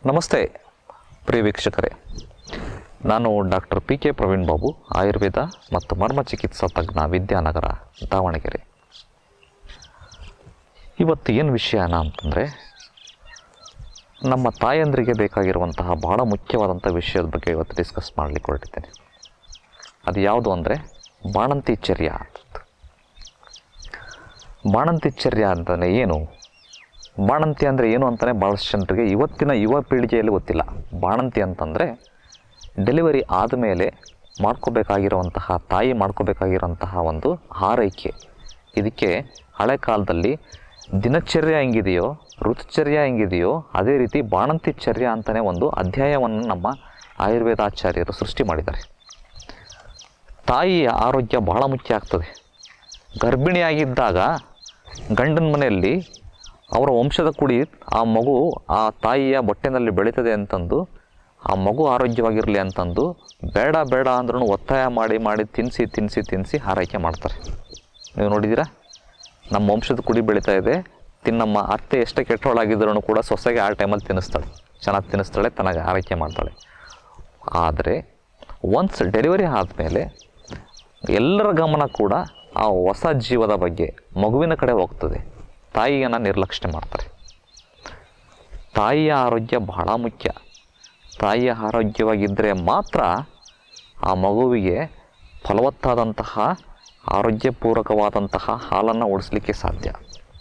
ನಮಸ್ತೆ ಪ್ರಿಯ ವೀಕ್ಷಕರೇ ನಾನು doctor P K Praveen Babu Ayurveda ಮತ್ತು ಮರ್ಮ ಚಿಕಿತ್ಸಾ ತಜ್ಞ ವಿದ್ಯಾನಗರ ದಾವಣಗೆರೆ ಇವತ್ತು ಏನು ವಿಷಯನ ಅಂತಂದರೆ ನಮ್ಮ ತಾಯಂದರಿಗೆ ಬೇಕಾಗಿರುವಂತಹ ಬಹಳ ಮುಖ್ಯವಾದಂಥ ವಿಷಯದ ಬಗ್ಗೆ ಇವತ್ತು ಡಿಸ್ಕಸ್ ಮಾಡಲಿಕ್ಕೆ ಹೊರಟಿದ್ದೇನೆ ಅದು ಯಾವುದು ಅಂದರೆ ಬಾಣಂತಿಚರ್ಯ ಅಂತ ಬಾಣಂತಿಚರ್ಯ ಅಂತಲೇ ಏನು ಬಾಣಂತಿ ಅಂದರೆ ಏನು ಅಂತಲೇ ಭಾಳಷ್ಟು ಜನರಿಗೆ ಇವತ್ತಿನ ಯುವ ಪೀಳಿಗೆಯಲ್ಲಿ ಗೊತ್ತಿಲ್ಲ ಬಾಣಂತಿ ಅಂತಂದರೆ ಡೆಲಿವರಿ ಆದಮೇಲೆ ಮಾಡ್ಕೋಬೇಕಾಗಿರುವಂತಹ ತಾಯಿ ಮಾಡ್ಕೋಬೇಕಾಗಿರುವಂತಹ ಒಂದು ಆರೈಕೆ ಇದಕ್ಕೆ ಹಳೆ ಕಾಲದಲ್ಲಿ ದಿನಚರ್ಯ ಹೆಂಗಿದೆಯೋ ಋತುಚರ್ಯ ಹೆಂಗಿದೆಯೋ ಅದೇ ರೀತಿ ಬಾಣಂತಿಚರ್ಯ ಅಂತಲೇ ಒಂದು ಅಧ್ಯಾಯವನ್ನು ನಮ್ಮ ಆಯುರ್ವೇದಾಚಾರ್ಯರು ಸೃಷ್ಟಿ ಮಾಡಿದ್ದಾರೆ ತಾಯಿಯ ಆರೋಗ್ಯ ಬಹಳ ಮುಖ್ಯ ಆಗ್ತದೆ ಗರ್ಭಿಣಿಯಾಗಿದ್ದಾಗ ಗಂಡನ ಮನೆಯಲ್ಲಿ ಅವರ ವಂಶದ ಕುಡಿ ಆ ಮಗು ಆ ತಾಯಿಯ ಹೊಟ್ಟೆನಲ್ಲಿ ಬೆಳೀತದೆ ಅಂತಂದು ಆ ಮಗು ಆರೋಗ್ಯವಾಗಿರಲಿ ಅಂತಂದು ಬೇಡ ಬೇಡ ಅಂದ್ರೂ ಒತ್ತಾಯ ಮಾಡಿ ಮಾಡಿ ತಿನ್ನಿಸಿ ತಿನ್ನಿಸಿ ತಿನ್ನಿಸಿ ಆರೈಕೆ ಮಾಡ್ತಾರೆ ನೀವು ನೋಡಿದ್ದೀರಾ ನಮ್ಮ ವಂಶದ ಕುಡಿ ಬೆಳೀತಾ ಇದೆ ತಿನ್ನಮ್ಮ ಅತ್ತೆ ಎಷ್ಟೇ ಕೆಟ್ಟವಳಾಗಿದ್ರೂ ಕೂಡ ಸೊಸೆಗೆ ಆ ಟೈಮಲ್ಲಿ ತಿನ್ನಿಸ್ತಾಳೆ ಚೆನ್ನಾಗಿ ತಿನ್ನಿಸ್ತಾಳೆ ತನಗೆ ಆರೈಕೆ ಮಾಡ್ತಾಳೆ ಆದರೆ ಒನ್ಸ್ ಡೆಲಿವರಿ ಆದಮೇಲೆ ಎಲ್ಲರ ಗಮನ ಕೂಡ ಆ ಹೊಸ ಜೀವದ ಬಗ್ಗೆ ಮಗುವಿನ ಕಡೆ ಹೋಗ್ತದೆ ತಾಯಿಯನ್ನು ನಿರ್ಲಕ್ಷ್ಯ ಮಾಡ್ತಾರೆ ತಾಯಿಯ ಆರೋಗ್ಯ ಬಹಳ ಮುಖ್ಯ ತಾಯಿಯ ಆರೋಗ್ಯವಾಗಿದ್ದರೆ ಮಾತ್ರ ಆ ಮಗುವಿಗೆ ಫಲವತ್ತಾದಂತಹ ಆರೋಗ್ಯಪೂರ್ವಕವಾದಂತಹ ಹಾಲನ್ನು ಉಡಿಸ್ಲಿಕ್ಕೆ ಸಾಧ್ಯ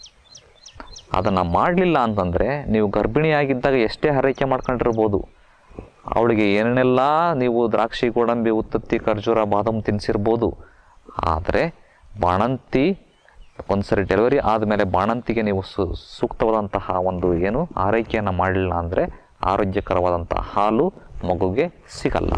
ಅದನ್ನು ಮಾಡಲಿಲ್ಲ ಅಂತಂದರೆ ನೀವು ಗರ್ಭಿಣಿಯಾಗಿದ್ದಾಗ ಎಷ್ಟೇ ಆರೈಕೆ ಮಾಡ್ಕೊಂಡಿರ್ಬೋದು ಅವಳಿಗೆ ಏನೇನೆಲ್ಲ ನೀವು ದ್ರಾಕ್ಷಿ ಗೋಡಂಬಿ ಉತ್ತತ್ತಿ ಖರ್ಜೂರ ಬಾದಾಮ್ ತಿನ್ನಿಸಿರ್ಬೋದು ಆದರೆ ಬಾಣಂತಿ ಒಂದ್ಸರಿ ಡೆಲಿವರಿ ಆದಮೇಲೆ ಬಾಣಂತಿಗೆ ನೀವು ಸು ಸೂಕ್ತವಾದಂತಹ ಒಂದು ಏನು ಆರೈಕೆಯನ್ನು ಮಾಡಲಿಲ್ಲ ಅಂದರೆ ಆರೋಗ್ಯಕರವಾದಂಥ ಹಾಲು ಮಗುಗೆ ಸಿಗಲ್ಲ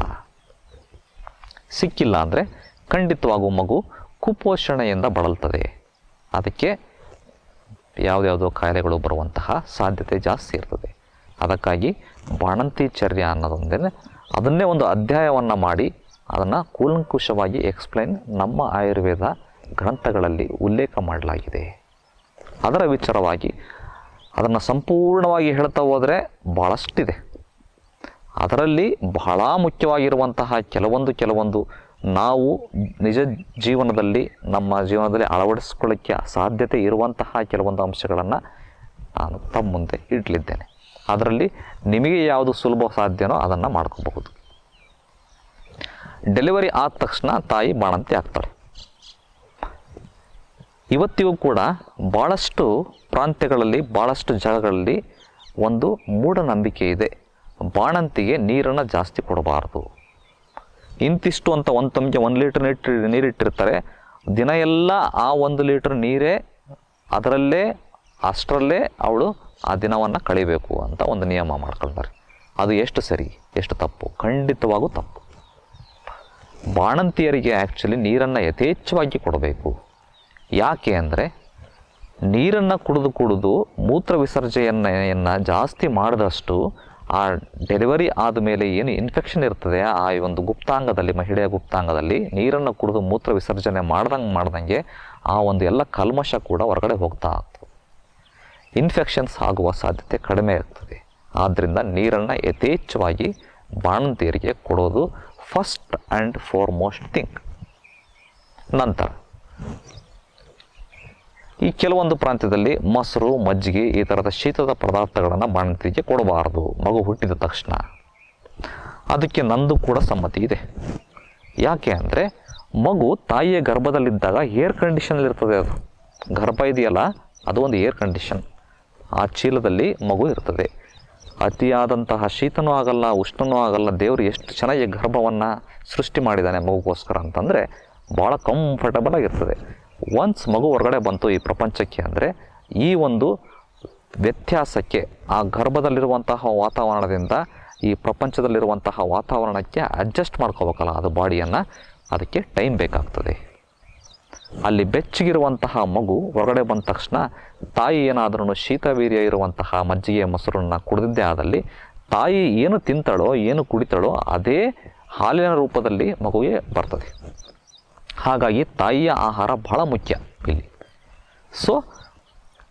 ಸಿಕ್ಕಿಲ್ಲ ಅಂದರೆ ಖಂಡಿತವಾಗೂ ಮಗು ಕುಪೋಷಣೆಯಿಂದ ಬಳಲ್ತದೆ ಅದಕ್ಕೆ ಯಾವುದ್ಯಾವುದೋ ಕಾಯಿಲೆಗಳು ಬರುವಂತಹ ಸಾಧ್ಯತೆ ಜಾಸ್ತಿ ಇರ್ತದೆ ಅದಕ್ಕಾಗಿ ಬಾಣಂತಿಚರ್ಯ ಅನ್ನೋದೊಂದೇ ಅದನ್ನೇ ಒಂದು ಅಧ್ಯಾಯವನ್ನು ಮಾಡಿ ಅದನ್ನು ಕೂಲಂಕುಷವಾಗಿ ಎಕ್ಸ್ಪ್ಲೈನ್ ನಮ್ಮ ಆಯುರ್ವೇದ ಗ್ರಂಥಗಳಲ್ಲಿ ಉಲ್ಲೇಖ ಮಾಡಲಾಗಿದೆ ಅದರ ವಿಚಾರವಾಗಿ ಅದನ್ನು ಸಂಪೂರ್ಣವಾಗಿ ಹೇಳ್ತಾ ಹೋದರೆ ಭಾಳಷ್ಟಿದೆ ಅದರಲ್ಲಿ ಬಹಳ ಮುಖ್ಯವಾಗಿರುವಂತಹ ಕೆಲವೊಂದು ಕೆಲವೊಂದು ನಾವು ನಿಜ ಜೀವನದಲ್ಲಿ ನಮ್ಮ ಜೀವನದಲ್ಲಿ ಅಳವಡಿಸ್ಕೊಳ್ಳೋಕ್ಕೆ ಸಾಧ್ಯತೆ ಇರುವಂತಹ ಕೆಲವೊಂದು ಅಂಶಗಳನ್ನು ನಾನು ತಮ್ಮ ಮುಂದೆ ಇಡಲಿದ್ದೇನೆ ಅದರಲ್ಲಿ ನಿಮಗೆ ಯಾವುದು ಸುಲಭ ಸಾಧ್ಯನೋ ಅದನ್ನು ಮಾಡ್ಕೋಬಹುದು ಡೆಲಿವರಿ ಆದ ತಕ್ಷಣ ತಾಯಿ ಬಾಣಂತಿ ಆಗ್ತಾಳೆ ಇವತ್ತಿಗೂ ಕೂಡ ಭಾಳಷ್ಟು ಪ್ರಾಂತ್ಯಗಳಲ್ಲಿ ಭಾಳಷ್ಟು ಜಾಗಗಳಲ್ಲಿ ಒಂದು ಮೂಢನಂಬಿಕೆ ಇದೆ ಬಾಣಂತಿಗೆ ನೀರನ್ನು ಜಾಸ್ತಿ ಕೊಡಬಾರ್ದು ಇಂತಿಷ್ಟು ಅಂತ ಒಂದು ತಮಗೆ ಒಂದು ಲೀಟ್ರ್ ನೀಟ್ಟು ನೀರಿಟ್ಟಿರ್ತಾರೆ ದಿನ ಎಲ್ಲ ಆ ಒಂದು ಲೀಟ್ರ್ ನೀರೇ ಅದರಲ್ಲೇ ಅಷ್ಟರಲ್ಲೇ ಅವಳು ಆ ದಿನವನ್ನು ಕಳಿಬೇಕು ಅಂತ ಒಂದು ನಿಯಮ ಮಾಡ್ಕೊಳ್ತಾರೆ ಅದು ಎಷ್ಟು ಸರಿ ಎಷ್ಟು ತಪ್ಪು ಖಂಡಿತವಾಗೂ ತಪ್ಪು ಬಾಣಂತಿಯರಿಗೆ ಆ್ಯಕ್ಚುಲಿ ನೀರನ್ನು ಯಥೇಚ್ಛವಾಗಿ ಕೊಡಬೇಕು ಯಾಕೆ ಅಂದರೆ ನೀರನ್ನು ಕುಡಿದು ಕುಡಿದು ಮೂತ್ರ ವಿಸರ್ಜನೆಯನ್ನು ಜಾಸ್ತಿ ಮಾಡಿದಷ್ಟು ಆ ಡೆಲಿವರಿ ಆದಮೇಲೆ ಏನು ಇನ್ಫೆಕ್ಷನ್ ಇರ್ತದೆ ಆ ಒಂದು ಗುಪ್ತಾಂಗದಲ್ಲಿ ಮಹಿಳೆಯ ಗುಪ್ತಾಂಗದಲ್ಲಿ ನೀರನ್ನು ಕುಡಿದು ಮೂತ್ರ ವಿಸರ್ಜನೆ ಮಾಡ್ದಂಗೆ ಮಾಡ್ದಂಗೆ ಆ ಒಂದು ಎಲ್ಲ ಕಲ್ಮಶ ಕೂಡ ಹೊರಗಡೆ ಹೋಗ್ತಾ ಆಗ್ತದೆ ಇನ್ಫೆಕ್ಷನ್ಸ್ ಆಗುವ ಸಾಧ್ಯತೆ ಕಡಿಮೆ ಇರ್ತದೆ ಆದ್ದರಿಂದ ನೀರನ್ನು ಯಥೇಚ್ಛವಾಗಿ ಬಾಣಂತಿಯರಿಗೆ ಕೊಡೋದು ಫಸ್ಟ್ ಆ್ಯಂಡ್ ಫಾರ್ಮೋಸ್ಟ್ ಥಿಂಗ್ ನಂತರ ಈ ಕೆಲವೊಂದು ಪ್ರಾಂತ್ಯದಲ್ಲಿ ಮೊಸರು ಮಜ್ಜಿಗೆ ಈ ಥರದ ಶೀತದ ಪದಾರ್ಥಗಳನ್ನು ಬಾಣಂತಿಗೆ ಕೊಡಬಾರದು ಮಗು ಹುಟ್ಟಿದ ತಕ್ಷಣ ಅದಕ್ಕೆ ನಂದು ಕೂಡ ಸಮ್ಮತಿ ಇದೆ ಯಾಕೆ ಅಂದರೆ ಮಗು ತಾಯಿಯ ಗರ್ಭದಲ್ಲಿದ್ದಾಗ ಏರ್ ಕಂಡೀಷನಲ್ಲಿರ್ತದೆ ಅದು ಗರ್ಭ ಇದೆಯಲ್ಲ ಅದು ಒಂದು ಏರ್ ಕಂಡೀಷನ್ ಆ ಚೀಲದಲ್ಲಿ ಮಗು ಇರ್ತದೆ ಅತಿಯಾದಂತಹ ಶೀತನೂ ಆಗಲ್ಲ ಉಷ್ಣನೂ ಆಗಲ್ಲ ದೇವರು ಎಷ್ಟು ಚೆನ್ನಾಗಿ ಗರ್ಭವನ್ನು ಸೃಷ್ಟಿ ಮಾಡಿದ್ದಾನೆ ಮಗುಗೋಸ್ಕರ ಅಂತಂದರೆ ಭಾಳ ಕಂಫರ್ಟಬಲ್ ಆಗಿರ್ತದೆ ಒನ್ಸ್ ಮಗು ಹೊರಗಡೆ ಬಂತು ಈ ಪ್ರಪಂಚಕ್ಕೆ ಅಂದರೆ ಈ ಒಂದು ವ್ಯತ್ಯಾಸಕ್ಕೆ ಆ ಗರ್ಭದಲ್ಲಿರುವಂತಹ ವಾತಾವರಣದಿಂದ ಈ ಪ್ರಪಂಚದಲ್ಲಿರುವಂತಹ ವಾತಾವರಣಕ್ಕೆ ಅಡ್ಜಸ್ಟ್ ಮಾಡ್ಕೋಬೇಕಲ್ಲ ಅದು ಬಾಡಿಯನ್ನು ಅದಕ್ಕೆ ಟೈಮ್ ಬೇಕಾಗ್ತದೆ ಅಲ್ಲಿ ಬೆಚ್ಚಗಿರುವಂತಹ ಮಗು ಹೊರಗಡೆ ಬಂದ ತಕ್ಷಣ ತಾಯಿ ಏನಾದ್ರೂ ಶೀತವೀರ್ಯ ಇರುವಂತಹ ಮಜ್ಜಿಗೆ ಮೊಸರನ್ನು ಕುಡಿದಿದ್ದೇ ಆದಲ್ಲಿ ತಾಯಿ ಏನು ತಿಂತಾಳೋ ಏನು ಕುಡಿತಾಳೋ ಅದೇ ಹಾಲಿನ ರೂಪದಲ್ಲಿ ಮಗುವಿಗೆ ಬರ್ತದೆ ಹಾಗಾಗಿ ತಾಯಿಯ ಆಹಾರ ಬಹಳ ಮುಖ್ಯ ಇಲ್ಲಿ ಸೊ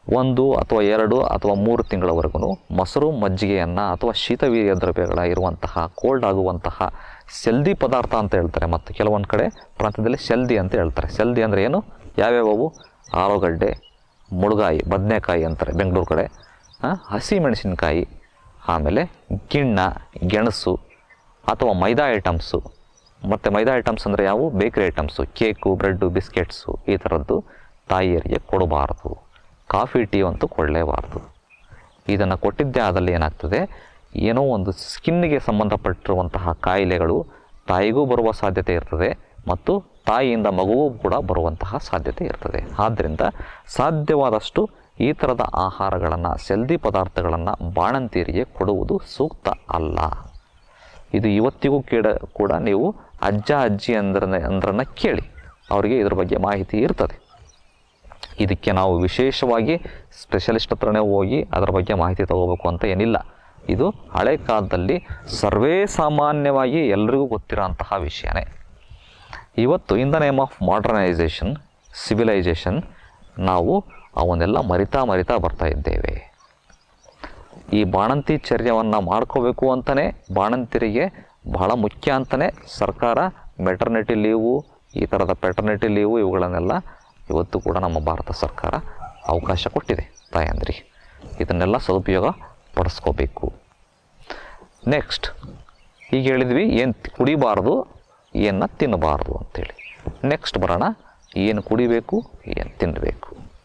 ಒಂದು ಅಥವಾ ಎರಡು ಅಥವಾ ಮೂರು ತಿಂಗಳವರೆಗೂ ಮೊಸರು ಮಜ್ಜಿಗೆಯನ್ನು ಅಥವಾ ಶೀತವೀರ್ಯ ದ್ರವ್ಯಗಳ ಇರುವಂತಹ ಕೋಲ್ಡ್ ಆಗುವಂತಹ ಸೆಲ್ದಿ ಪದಾರ್ಥ ಅಂತ ಹೇಳ್ತಾರೆ ಮತ್ತು ಕೆಲವೊಂದು ಕಡೆ ಪ್ರಾಂತ್ಯದಲ್ಲಿ ಸೆಲ್ದಿ ಅಂತ ಹೇಳ್ತಾರೆ ಸೆಲ್ದಿ ಅಂದರೆ ಏನು ಯಾವ್ಯಾವವು ಆಲೂಗಡ್ಡೆ ಮುಳುಗಾಯಿ ಬದನೆಕಾಯಿ ಅಂತಾರೆ ಬೆಂಗಳೂರು ಕಡೆ ಆ, ಹಸಿ ಮೆಣಸಿನಕಾಯಿ ಆಮೇಲೆ ಗಿಣ್ಣ ಗೆಣಸು ಅಥವಾ ಮೈದಾ ಐಟಮ್ಸು ಮತ್ತು ಮೈದಾ ಐಟಮ್ಸ್ ಅಂದರೆ ಯಾವುವು bakery items cake bread biscuits ಈ ಥರದ್ದು ತಾಯಿಯರಿಗೆ ಕೊಡಬಾರ್ದು ಕಾಫಿ ಟೀ ಅಂತೂ ಕೊಡಲೇಬಾರ್ದು ಇದನ್ನು ಕೊಟ್ಟಿದ್ದೇ ಆದಲ್ಲಿ ಏನಾಗ್ತದೆ ಏನೋ ಒಂದು ಸ್ಕಿನ್ನಿಗೆ ಸಂಬಂಧಪಟ್ಟಿರುವಂತಹ ಕಾಯಿಲೆಗಳು ತಾಯಿಗೂ ಬರುವ ಸಾಧ್ಯತೆ ಇರ್ತದೆ ಮತ್ತು ತಾಯಿಯಿಂದ ಮಗುವೂ ಕೂಡ ಬರುವಂತಹ ಸಾಧ್ಯತೆ ಇರ್ತದೆ ಆದ್ದರಿಂದ ಸಾಧ್ಯವಾದಷ್ಟು ಈ ಥರದ ಆಹಾರಗಳನ್ನು ಸೆಲ್ದಿ ಪದಾರ್ಥಗಳನ್ನು ಬಾಣಂತಿಯರಿಗೆ ಕೊಡುವುದು ಸೂಕ್ತ ಅಲ್ಲ ಇದು ಇವತ್ತಿಗೂ ಕೇಳ ಕೂಡ ನೀವು ಅಜ್ಜ ಅಜ್ಜಿ ಅಂದ್ರ ಅಂದ್ರನ್ನ ಕೇಳಿ ಅವರಿಗೆ ಇದ್ರ ಬಗ್ಗೆ ಮಾಹಿತಿ ಇರ್ತದೆ ಇದಕ್ಕೆ ನಾವು ವಿಶೇಷವಾಗಿ ಸ್ಪೆಷಲಿಸ್ಟ್ ಹತ್ರನೇ ಹೋಗಿ ಅದರ ಬಗ್ಗೆ ಮಾಹಿತಿ ತಗೋಬೇಕು ಅಂತ ಏನಿಲ್ಲ ಇದು ಹಳೆ ಕಾಲದಲ್ಲಿ ಸರ್ವೇ ಸಾಮಾನ್ಯವಾಗಿ ಎಲ್ರಿಗೂ ಗೊತ್ತಿರೋಂತಹ ವಿಷಯನೇ ಇವತ್ತು in the name of modernisation civilisation ನಾವು ಅವನ್ನೆಲ್ಲ ಮರಿತಾ ಮರಿತಾ ಬರ್ತಾ ಇದ್ದೇವೆ ಈ ಬಾಣಂತಿ ಚರ್ಯವನ್ನು ಮಾಡ್ಕೋಬೇಕು ಅಂತಲೇ ಬಾಣಂತಿರಿಗೆ ಬಹಳ ಮುಖ್ಯ ಅಂತಲೇ ಸರ್ಕಾರ ಮೆಟರ್ನಿಟಿ ಲೀವು ಈ ಥರದ ಪೆಟರ್ನಿಟಿ ಲೀವು ಇವುಗಳನ್ನೆಲ್ಲ ಇವತ್ತು ಕೂಡ ನಮ್ಮ ಭಾರತ ಸರ್ಕಾರ ಅವಕಾಶ ಕೊಟ್ಟಿದೆ ತಾಯಂದ್ರಿಗೆ ಇದನ್ನೆಲ್ಲ ಸದುಪಯೋಗ ಪಡಿಸ್ಕೋಬೇಕು ನೆಕ್ಸ್ಟ್ ಈಗ ಹೇಳಿದ್ವಿ ಏನು ಕುಡಿಬಾರ್ದು ಏನು ತಿನ್ನಬಾರ್ದು ಅಂತೇಳಿ ನೆಕ್ಸ್ಟ್ ಬರೋಣ ಏನು ಕುಡಿಬೇಕು ಏನು ತಿನ್ನಬೇಕು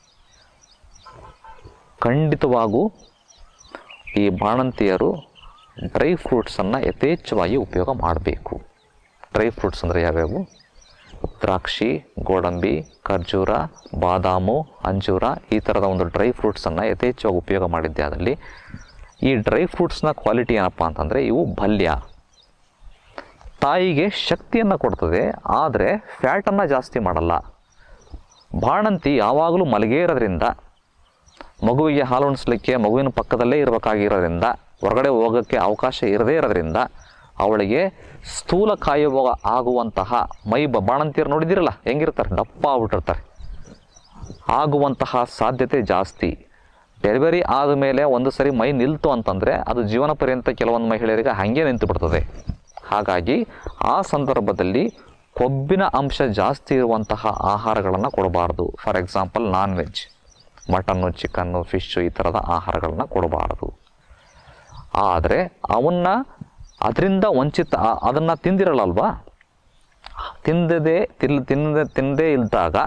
ಖಂಡಿತವಾಗೂ ಈ ಬಾಣಂತಿಯರು ಡ್ರೈ ಫ್ರೂಟ್ಸನ್ನು ಯಥೇಚ್ಛವಾಗಿ ಉಪಯೋಗ ಮಾಡಬೇಕು ಡ್ರೈ ಫ್ರೂಟ್ಸ್ ಅಂದರೆ ಯಾವ್ಯಾವು ದ್ರಾಕ್ಷಿ ಗೋಡಂಬಿ ಖರ್ಜೂರ ಬಾದಾಮು ಅಂಜೂರ ಈ ಥರದ ಒಂದು ಡ್ರೈ ಫ್ರೂಟ್ಸನ್ನು ಯಥೇಚ್ಛವಾಗಿ ಉಪಯೋಗ ಮಾಡಿದ್ದೆ ಅದರಲ್ಲಿ ಈ ಡ್ರೈ ಫ್ರೂಟ್ಸ್ನ ಕ್ವಾಲಿಟಿ ಏನಪ್ಪ ಅಂತಂದರೆ ಇವು ಬಲ್ಯ ತಾಯಿಗೆ ಶಕ್ತಿಯನ್ನು ಕೊಡ್ತದೆ ಆದರೆ ಫ್ಯಾಟನ್ನು ಜಾಸ್ತಿ ಮಾಡಲ್ಲ ಬಾಣಂತಿ ಯಾವಾಗಲೂ ಮಲಗೇ ಇರೋದ್ರಿಂದ ಮಗುವಿಗೆ ಹಾಲು ಉಣಿಸ್ಲಿಕ್ಕೆ ಮಗುವಿನ ಪಕ್ಕದಲ್ಲೇ ಇರಬೇಕಾಗಿರೋದ್ರಿಂದ ಹೊರಗಡೆ ಹೋಗೋಕ್ಕೆ ಅವಕಾಶ ಇರದೇ ಇರೋದ್ರಿಂದ ಅವಳಿಗೆ ಸ್ಥೂಲ ಕಾಯುವ ಆಗುವಂತಹ ಮೈ ಬ ಬಾಣಂತಿಯರು ನೋಡಿದಿರಲ್ಲ ಹೆಂಗಿರ್ತಾರೆ ದಪ್ಪ ಆಗ್ಬಿಟ್ಟಿರ್ತಾರೆ ಆಗುವಂತಹ ಸಾಧ್ಯತೆ ಜಾಸ್ತಿ ಡೆಲಿವರಿ ಆದಮೇಲೆ ಒಂದು ಸರಿ ಮೈ ನಿಲ್ತು ಅಂತಂದರೆ ಅದು ಜೀವನ ಪರ್ಯಂತ ಕೆಲವೊಂದು ಮಹಿಳೆಯರಿಗೆ ಹಾಗೆ ನಿಂತು ಬಿಡ್ತದೆ ಹಾಗಾಗಿ ಆ ಸಂದರ್ಭದಲ್ಲಿ ಕೊಬ್ಬಿನ ಅಂಶ ಜಾಸ್ತಿ ಇರುವಂತಹ ಆಹಾರಗಳನ್ನು ಕೊಡಬಾರ್ದು for example non veg mutton chicken fish ಈ ಥರದ ಆಹಾರಗಳನ್ನ ಕೊಡಬಾರದು ಆದರೆ ಅವನ್ನ ಅದರಿಂದ ವಂಚಿತ ಅದನ್ನು ತಿಂದಿರಲ್ಲಲ್ವಾ ತಿಂದದೇ ತಿಲ್ ತಿನ್ನದೆ ತಿನ್ನದೇ ಇದ್ದಾಗ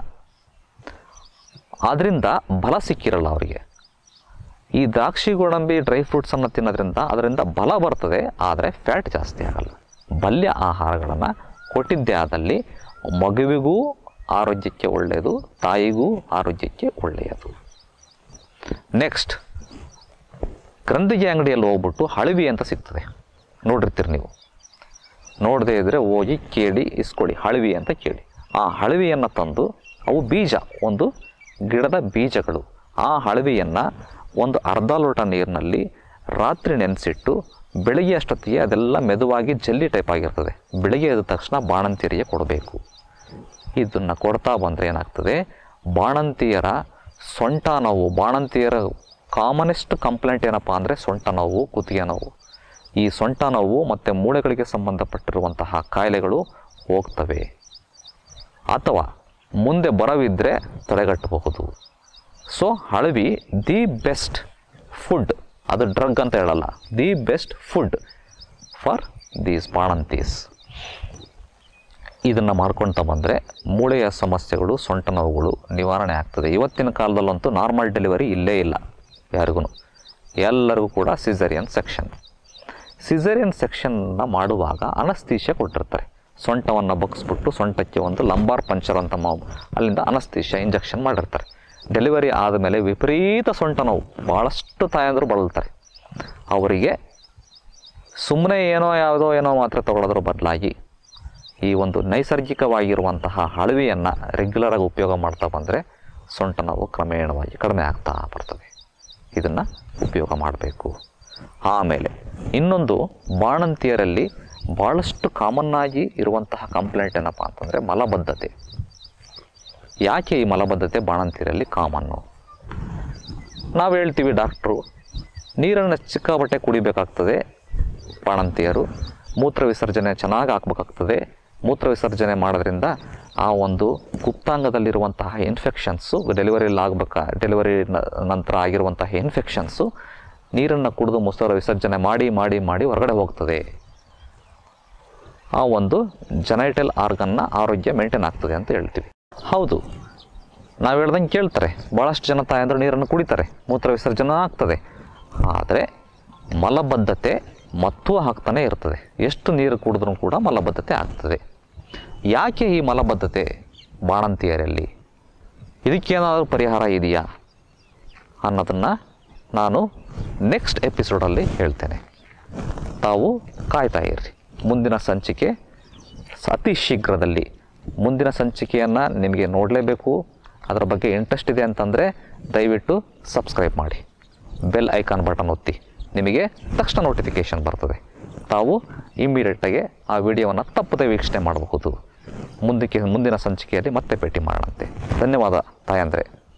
ಅದರಿಂದ ಬಲ ಸಿಕ್ಕಿರಲ್ಲ ಅವರಿಗೆ ಈ ದ್ರಾಕ್ಷಿ ಗೋಡಂಬಿ ಡ್ರೈ ಫ್ರೂಟ್ಸನ್ನು ತಿನ್ನೋದ್ರಿಂದ ಅದರಿಂದ ಬಲ ಬರ್ತದೆ ಆದರೆ ಫ್ಯಾಟ್ ಜಾಸ್ತಿ ಆಗಲ್ಲ ಬಲ್ಯ ಆಹಾರಗಳನ್ನು ಕೊಟ್ಟಿದ್ದೇ ಆದಲ್ಲಿ ಮಗುವಿಗೂ ಆರೋಗ್ಯಕ್ಕೆ ಒಳ್ಳೆಯದು ತಾಯಿಗೂ ಆರೋಗ್ಯಕ್ಕೆ ಒಳ್ಳೆಯದು ನೆಕ್ಸ್ಟ್ ಗ್ರಂಥಿಗೆ ಅಂಗಡಿಯಲ್ಲಿ ಹೋಗ್ಬಿಟ್ಟು ಹಳವಿ ಅಂತ ಸಿಗ್ತದೆ ನೋಡಿರ್ತೀರಿ ನೀವು ನೋಡದೇ ಇದ್ದರೆ ಹೋಗಿ ಕೇಳಿ ಇಸ್ಕೊಳ್ಳಿ ಹಳವಿ ಅಂತ ಕೇಳಿ ಆ ಹಳವಿಯನ್ನು ತಂದು ಅವು ಬೀಜ ಒಂದು ಗಿಡದ ಬೀಜಗಳು ಆ ಹಳವಿಯನ್ನು ಒಂದು ಅರ್ಧ ಲೋಟ ನೀರಿನಲ್ಲಿ ರಾತ್ರಿ ನೆನೆಸಿಟ್ಟು ಬೆಳಗ್ಗೆ ಅಷ್ಟೊತ್ತಿಗೆ ಅದೆಲ್ಲ ಮೆದುವಾಗಿ ಜಲ್ಲಿ ಟೈಪ್ ಆಗಿರ್ತದೆ ಬೆಳಗ್ಗೆ ಎದ್ದ ತಕ್ಷಣ ಬಾಣಂತಿಯರಿಗೆ ಕೊಡಬೇಕು ಇದನ್ನು ಕೊಡ್ತಾ ಬಂದರೆ ಏನಾಗ್ತದೆ ಬಾಣಂತಿಯರ ಸೊಂಟ ನೋವು ಬಾಣಂತಿಯರ ಕಾಮನೆಸ್ಟ್ ಕಂಪ್ಲೇಂಟ್ ಏನಪ್ಪ ಅಂದರೆ ಸೊಂಟ ನೋವು ಕುತ್ತಿಗೆ ನೋವು ಈ ಸೊಂಟ ನೋವು ಮತ್ತು ಮೂಳೆಗಳಿಗೆ ಸಂಬಂಧಪಟ್ಟಿರುವಂತಹ ಕಾಯಿಲೆಗಳು ಹೋಗ್ತವೆ ಅಥವಾ ಮುಂದೆ ಬರವಿದ್ದರೆ ತಡೆಗಟ್ಟಬಹುದು ಸೊ ಹಳವಿ ದಿ ಬೆಸ್ಟ್ ಫುಡ್ ಅದು ಡ್ರಗ್ ಅಂತ ಹೇಳಲ್ಲ the best food for these ಬಾಣಂತೀಸ್ ಇದನ್ನು ಮಾಡ್ಕೊಳ್ತಾ ಬಂದರೆ ಮೂಳೆಯ ಸಮಸ್ಯೆಗಳು ಸೊಂಟ ನೋವುಗಳು ನಿವಾರಣೆ ಆಗ್ತದೆ ಇವತ್ತಿನ ಕಾಲದಲ್ಲಂತೂ ನಾರ್ಮಲ್ ಡೆಲಿವರಿ ಇಲ್ಲೇ ಇಲ್ಲ ಯಾರಿಗೂ ಎಲ್ಲರಿಗೂ ಕೂಡ ಸಿಸರಿಯನ್ ಸೆಕ್ಷನ್ ಸಿಸರಿಯನ್ ಸೆಕ್ಷನ್ನ ಮಾಡುವಾಗ ಅನಸ್ತೀಶ ಕೊಟ್ಟಿರ್ತಾರೆ ಸೊಂಟವನ್ನು ಬಗ್ಸ್ಬಿಟ್ಟು ಸೊಂಟಕ್ಕೆ ಒಂದು ಲಂಬಾರ್ ಪಂಚರ್ ಅಂತ ಮಾ ಅಲ್ಲಿಂದ ಅನಸ್ತೀಶ ಇಂಜೆಕ್ಷನ್ ಮಾಡಿರ್ತಾರೆ ಡೆಲಿವರಿ ಆದಮೇಲೆ ವಿಪರೀತ ಸೊಂಟ ನೋವು ಭಾಳಷ್ಟು ತಾಯಂದರು ಬಳಲ್ತಾರೆ ಅವರಿಗೆ ಸುಮ್ಮನೆ ಏನೋ ಯಾವುದೋ ಏನೋ ಮಾತ್ರ ತಗೊಳ್ಳೋದ್ರ ಬದಲಾಗಿ ಈ ಒಂದು ನೈಸರ್ಗಿಕವಾಗಿರುವಂತಹ ಹಳವಿಯನ್ನು ರೆಗ್ಯುಲರಾಗಿ ಉಪಯೋಗ ಮಾಡ್ತಾ ಬಂದರೆ ಸೊಂಟ ನೋವು ಕ್ರಮೇಣವಾಗಿ ಕಡಿಮೆ ಆಗ್ತಾ ಬರ್ತದೆ ಇದನ್ನು ಉಪಯೋಗ ಮಾಡಬೇಕು ಆಮೇಲೆ ಇನ್ನೊಂದು ಬಾಣಂತಿಯರಲ್ಲಿ ಭಾಳಷ್ಟು ಕಾಮನ್ನಾಗಿ ಇರುವಂತಹ ಕಂಪ್ಲೇಂಟ್ ಏನಪ್ಪ ಅಂತಂದರೆ ಮಲಬದ್ಧತೆ ಯಾಕೆ ಈ ಮಲಬದ್ಧತೆ ಬಾಣಂತಿಯರಲ್ಲಿ ಕಾಮನ್ನು ನಾವು ಹೇಳ್ತೀವಿ ಡಾಕ್ಟ್ರು ನೀರನ್ನು ಸಿಕ್ಕಾಬಟ್ಟೆ ಕುಡಿಬೇಕಾಗ್ತದೆ ಬಾಣಂತಿಯರು ಮೂತ್ರ ವಿಸರ್ಜನೆ ಚೆನ್ನಾಗಿ ಹಾಕ್ಬೇಕಾಗ್ತದೆ ಮೂತ್ರ ವಿಸರ್ಜನೆ ಮಾಡೋದ್ರಿಂದ ಆ ಒಂದು ಗುಪ್ತಾಂಗದಲ್ಲಿರುವಂತಹ ಇನ್ಫೆಕ್ಷನ್ಸು ಡೆಲಿವರಿಯಲ್ಲಿ ಆಗ್ಬೇಕಾ ಡೆಲಿವರಿ ನ- ನಂತರ ಆಗಿರುವಂತಹ ಇನ್ಫೆಕ್ಷನ್ಸು ನೀರನ್ನು ಕುಡಿದು ಮೂತ್ರ ವಿಸರ್ಜನೆ ಮಾಡಿ ಮಾಡಿ ಮಾಡಿ ಹೊರಗಡೆ ಹೋಗ್ತದೆ ಆ ಒಂದು ಜನೈಟಲ್ ಆರ್ಗನ್ನ ಆರೋಗ್ಯ ಮೇಂಟೈನ್ ಆಗ್ತದೆ ಅಂತ ಹೇಳ್ತೀವಿ ಹೌದು ನಾವು ಹೇಳ್ದಂಗೆ ಕೇಳ್ತಾರೆ ಭಾಳಷ್ಟು ಜನ ತಾಯಂದರು ನೀರನ್ನು ಕುಡಿತಾರೆ ಮೂತ್ರ ವಿಸರ್ಜನೆ ಆಗ್ತದೆ ಆದರೆ ಮಲಬದ್ಧತೆ ಮತ್ತೂ ಆಗ್ತಾನೆ ಇರ್ತದೆ ಎಷ್ಟು ನೀರು ಕುಡಿದ್ರೂ ಕೂಡ ಮಲಬದ್ಧತೆ ಆಗ್ತದೆ ಯಾಕೆ ಈ ಮಲಬದ್ಧತೆ ಬಾಣಂತಿಯರಲ್ಲಿ ಇದಕ್ಕೇನಾದರೂ ಪರಿಹಾರ ಇದೆಯಾ ಅನ್ನೋದನ್ನು ನಾನು ನೆಕ್ಸ್ಟ್ ಎಪಿಸೋಡಲ್ಲಿ ಹೇಳ್ತೇನೆ ತಾವು ಕಾಯ್ತಾ ಇರ್ರಿ ಮುಂದಿನ ಸಂಚಿಕೆ ಸ- ಅತಿ ಶೀಘ್ರದಲ್ಲಿ ಮುಂದಿನ ಸಂಚಿಕೆಯನ್ನು ನಿಮಗೆ ನೋಡಲೇಬೇಕು ಅದರ ಬಗ್ಗೆ ಇಂಟ್ರೆಸ್ಟ್ ಇದೆ ಅಂತಂದರೆ ದಯವಿಟ್ಟು ಸಬ್ಸ್ಕ್ರೈಬ್ ಮಾಡಿ ಬೆಲ್ ಐಕಾನ್ ಬಟನ್ ಒತ್ತಿ ನಿಮಗೆ ತಕ್ಷಣ ನೋಟಿಫಿಕೇಷನ್ ಬರ್ತದೆ ತಾವು ಇಮ್ಮಿಡಿಯೇಟಾಗಿ ಆ ವಿಡಿಯೋವನ್ನು ತಪ್ಪದೆ ವೀಕ್ಷಣೆ ಮಾಡಬಹುದು ಮುಂದಕ್ಕೆ ಮುಂದಿನ ಸಂಚಿಕೆಯಲ್ಲಿ ಮತ್ತೆ ಭೇಟಿ ಮಾಡೋಣಂತೆ ಧನ್ಯವಾದ ತಾಯಂದ್ರೆ